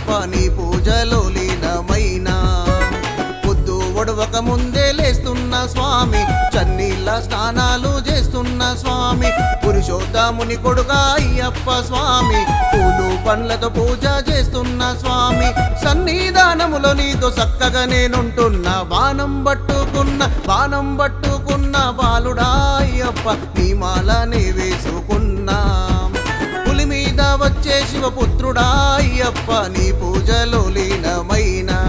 నీ పూజలో లీనమైనా పొద్దు ఒడవక ముందే లేస్తున్న స్వామి చన్నీళ్ళ స్నానాలు చేస్తున్న స్వామి పురుషోత్తముని కొడుగా అయ్యప్ప స్వామి పూలు పండ్లతో పూజ చేస్తున్న స్వామి సన్నిధానములో నీతో చక్కగా నేనుంటున్న బాణం పట్టుకున్న బాణం పట్టుకున్న బాలుడా అయ్యప్ప నీ మాలనే వేసుకున్నా పులి మీద వచ్చే శివపుత్రుడా అయ్యప్ప నీ పూజలో లీనమైనా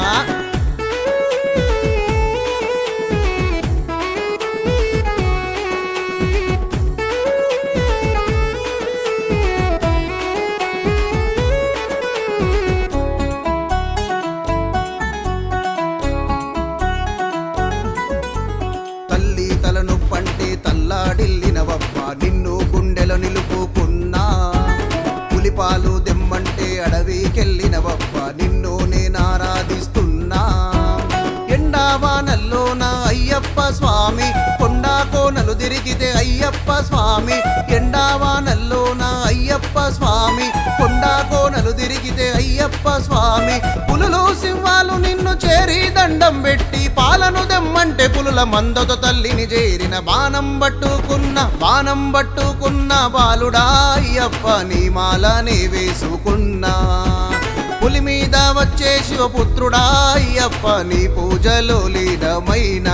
తల్లి తలను పంటే తల్లాడిల్లినవప్ప నిన్ను గుండెలో నిలుపుకున్నా పులిపాలు దెమ్మంటే అడవికెళ్ళినవప్ప నిన్ను నేను ఆరాధిస్తున్నా ఎండావానల్లోన అయ్యప్ప స్వామి కొండా కోనలు తిరిగితే అయ్యప్ప స్వామి ఎండావానల్లోన అయ్యప్ప స్వామి కొండా కోనలు తిరిగితే అయ్యప్ప స్వామి పులులు సింహాలు నిన్ను చేరి దండం పెట్టి పాలను దెమ్మంటే పులుల మందతో తల్లిని చేరిన బాణం పట్టుకున్న బాణం పట్టుకున్న బాలుడా అయ్యప్ప నీ మాలనే వేసుకున్నా పులి మీద వచ్చే శివపుత్రుడా అయ్యప్ప నీ పూజలో లీనమైనా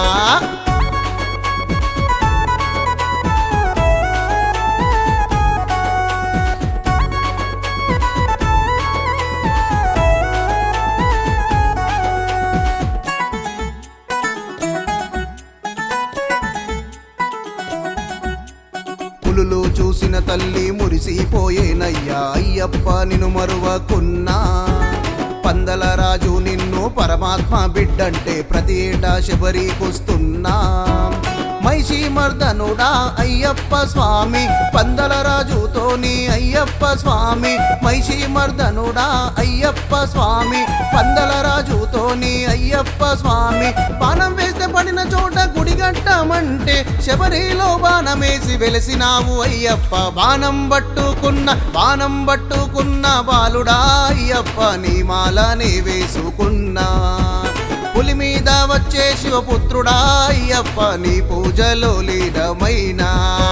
పులులు చూసిన తల్లి మురిసిపోయేనయ్యా అయ్యప్ప నిన్ను మరువకున్నా పందల రాజు నిన్ను పరమాత్మ బిడ్డంటే ప్రతి ఏటా శబరికొస్తున్నా మైషి మర్దనుడా అయ్యప్ప స్వామి పందల రాజుతోని అయ్యప్ప స్వామి మైషి మర్దనుడా అయ్యప్ప స్వామి పందల రాజుతోని అయ్యప్ప స్వామి బాణం వేస్తే పడిన చోట గుడిగట్టమంటే శబరిలో బాణమేసి వెలిసినావు అయ్యప్ప బాణం పట్టుకున్న బాణం పట్టుకున్న బాలుడా అయ్యప్ప నీ మాలనే వేసుకున్నా పులి మీద వచ్చే శివపుత్రుడా అయ్యప్ప నీ పూజలో లీనమైనా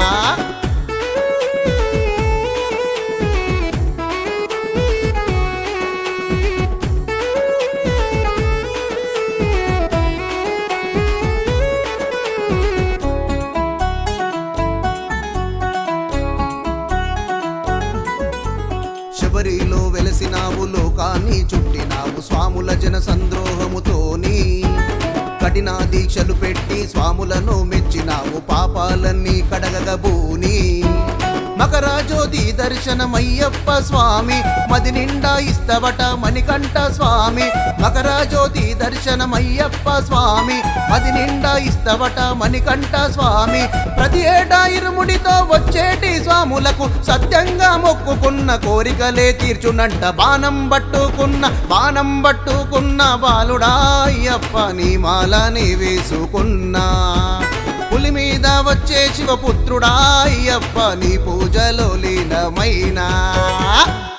శబరిలో వెలసినావు లోకాన్ని చుట్టినావు స్వాముల జన సంద్రోహముతోని కఠిన దీక్షలు పెట్టి స్వాములను మెచ్చినావు పాపాలన్నీ కడగగబూని మకరాజ్యోతి దర్శనమయ్యప్ప స్వామి మది నిండా ఇస్తవట మణికంఠ స్వామి మకరాజ్యోతి దర్శనమయ్యప్ప స్వామి మది నిండా ఇస్తవట మణికంఠ స్వామి ప్రతి ఏటా ఇరుముడితో వచ్చేటి స్వాములకు సత్యంగా మొక్కుకున్న కోరికలే తీర్చునంట బాణం పట్టుకున్న బాణం పట్టుకున్న బాలుడా అయ్యప్ప నీ మాలని వేసుకున్నా పులి మీద వచ్చే శివపుత్రుడా అయ్యప్ప నీ పూజలో లీనమైనా